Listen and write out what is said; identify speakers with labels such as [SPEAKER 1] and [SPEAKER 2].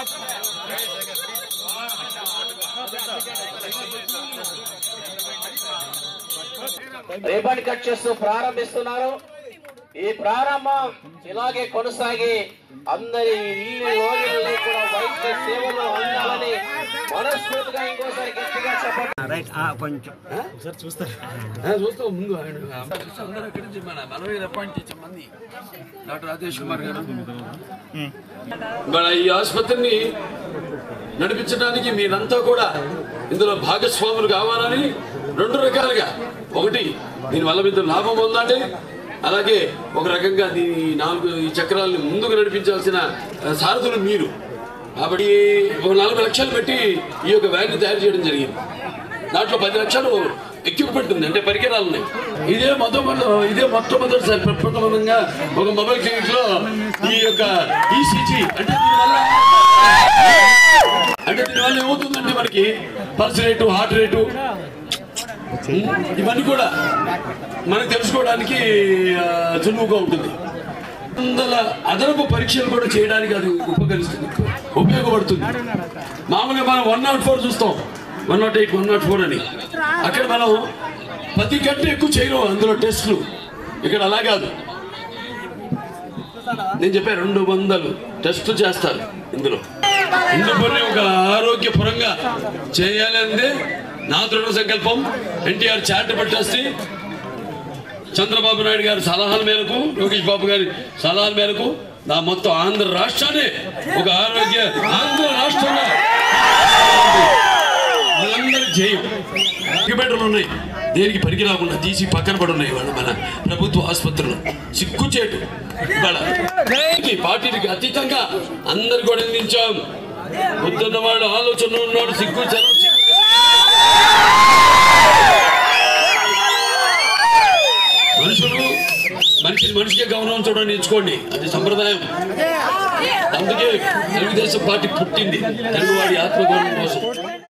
[SPEAKER 1] ribbon cut చేస్తూ ప్రారంభిస్తున్నారు ఈ ప్రారంభం ఇలాగే కొనసాగి అందరి ఇల్లు రోగులని కూడా వైద్య సేవలు అందాలని మనస్ఫూర్తిగా ఇంకోసారి గట్టిగా చెప్పండి
[SPEAKER 2] రైట్ కొంచెం
[SPEAKER 3] చూస్తాం ముందు ఆయన అందరూ ఇక్కడి నుంచి మన మనం అపాయింట్ చేసాం మంది డాక్టర్ రాజేష్ కుమార్ గారు మన ఈ ఆసుపత్రిని నడిపించడానికి మీరంతా కూడా ఇందులో భాగస్వాములు కావాలని రెండు రకాలుగా ఒకటి దీనివల్ల మీద లాభం పొందండి అలాగే ఒక రకంగా దీని నాలుగు ఈ చక్రాలను ముందుకు నడిపించాల్సిన ఆ, సారథులు మీరు కాబట్టి ఒక నలభై లక్షలు పెట్టి ఈ యొక్క వ్యాన్ తయారు చేయడం జరిగింది దాంట్లో పది లక్షలు ఎక్విప్మెంట్ ఉంది అంటే పరికరాలు ఉన్నాయి ఇదే మొదటి ఇదే మొట్టమొదటిసారి ప్రప్రథమంగా ఒక మొబైల్ క్లినిక్ లో ఈ యొక్క ఈసీజీ అంటే దీనివల్ల అంటే దీనివల్ల ఏమవుతుందంటే మనకి పల్స్ రేటు హార్ట్ రేటు ఇవన్నీ కూడా మనకు తెలుసుకోవడానికి ఆ, సులువుగా ఉంటుంది వందల అదనపు పరీక్షలు కూడా చేయడానికి అది ఉపకరిస్తుంది ఉపయోగపడుతుంది మామూలుగా మనం వన్ నాట్ ఫోర్ చూస్తాం one nought eight one nought four అని అక్కడ మనం పది కంటే ఎక్కువ చేయరు అందులో టెస్టులు ఇక్కడ అలా కాదు నేను చెప్పాను రెండు వందలు టెస్ట్ చేస్తారు ఇందులో ఇందులోనే ఒక ఆరోగ్యపరంగా చేయాలనేది నా దృఢ సంకల్పం ఎన్టీఆర్ చారిటబుల్ ట్రస్ట్ చంద్రబాబు నాయుడు గారి సలహాల మేరకు లోకేష్ బాబు గారి సలహాల మేరకు నా మొత్తం ఆంధ్ర రాష్ట్రాన్ని ఒక ఆరోగ్య ఆంధ్ర రాష్ట్రంగా వాళ్ళందరూ చేయం ఇంక్యుబేటర్లు ఉన్నాయి దేనికి పనికి రాకుండా తీసి పక్కన పడి ఉన్నాయి వాళ్ళు మన ప్రభుత్వ ఆసుపత్రులు సిగ్గుచేటు ఇవాళ ఈ పార్టీలకు అతీతంగా అందరు కూడా అందించాం వద్దన్న వాడు ఆలోచన ఉన్నాడు సిగ్గు చలం సిగ్గు మనుషులు మనిషిని మనిషిగా గౌరవం చూడడం నేర్చుకోండి అది సంప్రదాయం అందుకే తెలుగుదేశం పార్టీ పుట్టింది తెలుగువాడి ఆత్మగౌరవం కోసం